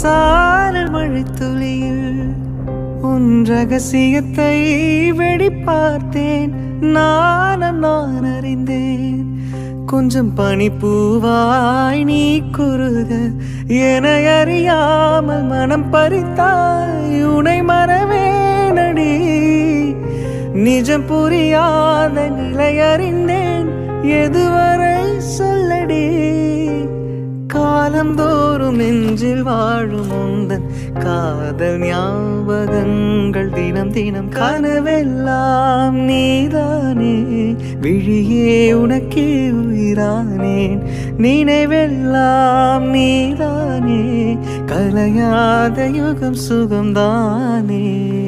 சாரல் மழை துளியில் உன் ரகசியத்தை வெளிப்பார்த்தேன் நானும் நான் அறிந்தேன் கொஞ்சம் பனிப்பூவாய் நீ குறுக என அறியாமல் மனம் பறித்தாய் உனை மறவேனடி நிஜம் புரியாத நிலை அறிந்தேன் எதுவரை சொல்லடி காலந்தோறும் நெஞ்சில் வாழும் உந்தன் காதல் ஞாபகங்கள் தினம் தினம் கனவெல்லாம் நீதானே விழியே உனக்கே உயிரானேன் நினைவெல்லாம் நீதானே கலையாத யுகம் சுகம்தானே